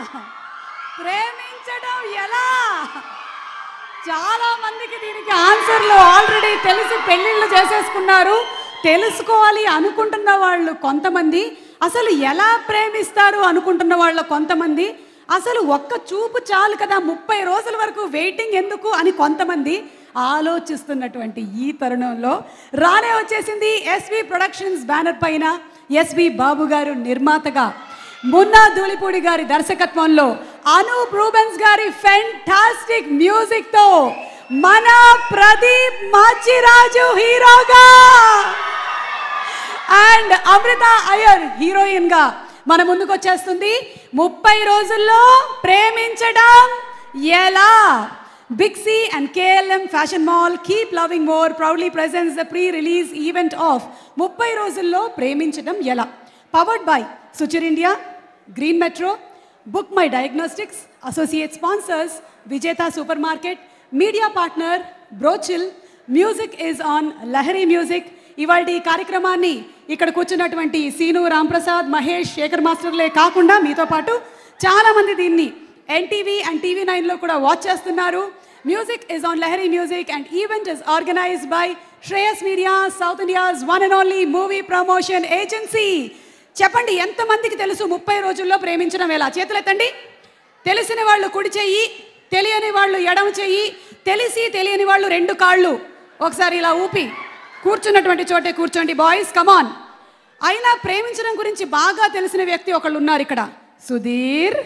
ప్రేమించడం ఎలా చాలా మందికి దీనికి ఆన్సర్లు ఆల్రెడీ తెలిసి పెళ్ళిళ్ళు చేసేసుకున్నారు తెలుసుకోవాలి అనుకుంటున్న వాళ్ళు కొంతమంది అసలు ఎలా ప్రేమిస్తారు అనుకుంటున్న వాళ్ళు కొంతమంది అసలు ఒక్క చూపు చాలు కదా ముప్పై రోజుల వరకు వెయిటింగ్ ఎందుకు అని కొంతమంది ఆలోచిస్తున్నటువంటి ఈ తరుణంలో రానే వచ్చేసింది ఎస్వి ప్రొడక్షన్స్ బ్యానర్ పైన ఎస్వి బాబు గారు నిర్మాతగా మున్నా ధూళిపూడి గారి దర్శకత్వంలో అనూప్ రూబెన్స్ గారి ఫెంటాస్టిక్ మ్యూజిక్ తో మన ప్రదీప్ మాచిరాజు హీరోగా అండ్ అమృత అయ్యర్ హీరోయిన్ గా మన ముందుకు వచ్చేస్తుంది ముప్పై రోజుల్లో ప్రేమించడం ఎలా Big C and KLM fashion mall keep loving more proudly presents the pre release event of ముప్పై రోజుల్లో ప్రేమించడం ఎలా powered by Suchir India green metro book my diagnostics associate sponsors Vijetha super market media partner బ్రోచిల్ music is on Lahari music ఇవాళ ఈ కార్యక్రమాన్ని ఇక్కడ కూర్చున్నటువంటి సీను రాంప్రసాద్ మహేష్ శేఖర్ మాస్టర్లే కాకుండా మీతో పాటు చాలా మంది దీన్ని ఎన్టీవీ అండ్ టీవీ నైన్లో కూడా వాచ్ చేస్తున్నారు music is on Lahari music and event is organized by Shreyas media south India's one and only movie promotion agency చెప్పండి ఎంతమందికి తెలుసు ముప్పై రోజుల్లో ప్రేమించడం ఎలా చేతులు ఎత్తండి తెలిసిన వాళ్ళు కుడి చెయ్యి తెలియని వాళ్ళు ఎడమ చెయ్యి తెలిసి తెలియని వాళ్ళు రెండు కాళ్ళు ఒకసారి ఇలా ఊపి కూర్చున్నటువంటి చోటే కూర్చోండి బాయ్స్ కమాన్ అయినా ప్రేమించడం గురించి బాగా తెలిసిన వ్యక్తి ఒకళ్ళు ఉన్నారు ఇక్కడ సుధీర్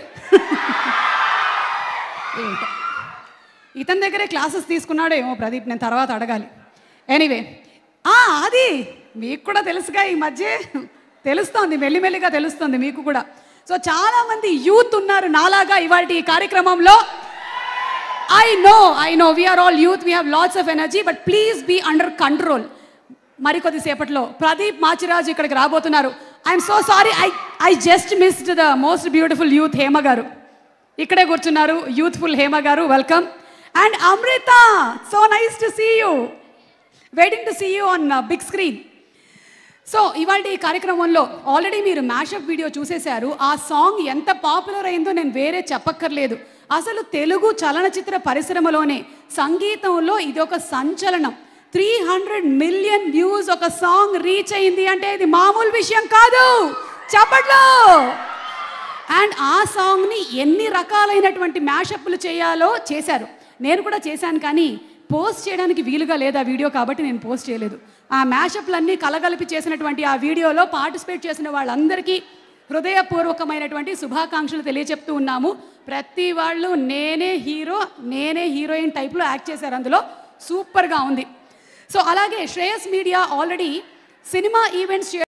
ఏంటో. ఇతని దగ్గరే క్లాసెస్ తీసుకున్నాడో ఏమో ప్రదీప్ నేను తర్వాత అడగాలి ఎనీవే అది మీకు కూడా తెలుసుగా ఈ మధ్య తెలుస్తోంది మెల్లిమెల్లిగా తెలుస్తుంది మీకు కూడా సో చాలా మంది యూత్ ఉన్నారు నాలాగా ఇవాళ ఈ కార్యక్రమంలో I know I know we are all youth we have lots of energy but please be under control మరికొద్ది సేపట్లో ప్రదీప్ మాచిరాజు ఇక్కడికి రాబోతున్నారు I'm so sorry I I just missed the most beautiful youth Hema garu ఇక్కడే కూర్చున్నారు youthful Hema garu welcome and Amrutha so nice to see you waiting to see you on big screen so ఇవాళ ఈ కార్యక్రమంలో already మీరు మ్యాషప్ వీడియో చూసేశారు ఆ సాంగ్ ఎంత popular అయిందో నేను వేరే చెప్పక్కర్లేదు అసలు తెలుగు చలనచిత్ర పరిశ్రమలోనే సంగీతంలో ఇది ఒక సంచలనం త్రీ హండ్రెడ్ మిలియన్ వ్యూస్ ఒక సాంగ్ రీచ్ అయింది అంటే ఇది మామూలు విషయం కాదు చెప్పట్లో అండ్ ఆ సాంగ్ని ఎన్ని రకాలైనటువంటి మ్యాషప్లు చేయాలో చేశారు నేను కూడా చేశాను కానీ పోస్ట్ చేయడానికి వీలుగా లేదు ఆ వీడియో కాబట్టి నేను పోస్ట్ చేయలేదు ఆ మ్యాషప్లన్నీ కలగలిపి చేసినటువంటి ఆ వీడియోలో పార్టిసిపేట్ చేసిన వాళ్ళందరికీ హృదయపూర్వకమైనటువంటి శుభాకాంక్షలు తెలియచెప్తూ ఉన్నాము ప్రతి వాళ్ళు నేనే హీరో నేనే హీరోయిన్ టైప్లో యాక్ట్ చేశారు అందులో సూపర్గా ఉంది సో అలాగే Shreyas media already cinema events